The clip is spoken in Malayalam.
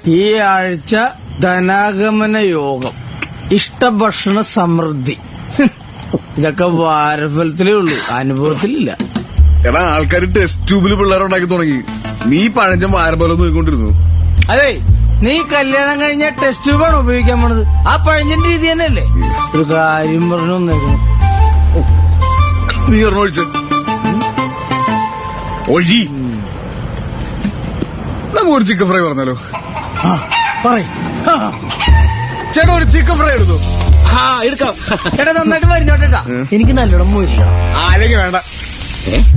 ഈ ആഴ്ച ധനാഗമന യോഗം ഇഷ്ടഭക്ഷണ സമൃദ്ധി ഹും. ഇതൊക്കെ വാരഫലത്തിലേ ഉള്ളൂ അനുഭവത്തിലില്ല എടാ ആൾക്കാർ ടെസ്റ്റ് ട്യൂബിൽ പിള്ളേരുണ്ടാക്കി തുടങ്ങി നീ പഴഞ്ചൻ വാരബലം നോക്കിക്കൊണ്ടിരുന്നു അതെ നീ കല്യാണം കഴിഞ്ഞ ടെസ്റ്റ് ട്യൂബാണ് ഉപയോഗിക്കാൻ പോണത് ആ പഴഞ്ചന്റെ രീതി തന്നെയല്ലേ ഒരു കാര്യം പറഞ്ഞു വന്നേക്കണം നീ ഒരെണ്ണം ഒഴിച്ച് ഒഴി നമുക്ക് ഒരു ചിക്കൻ ഫ്രൈ പറഞ്ഞാലോ പറയും ചേട്ടാ ഒരു ചിക്കൻ ഫ്രൈ എടുത്തു ആ എടുക്കാം ചേട്ടാ നന്നായിട്ട് വരുന്നോട്ടേട്ടാ എനിക്ക് നല്ലോണം മുരിക്കണം ആരെങ്കിലും വേണ്ട ഏ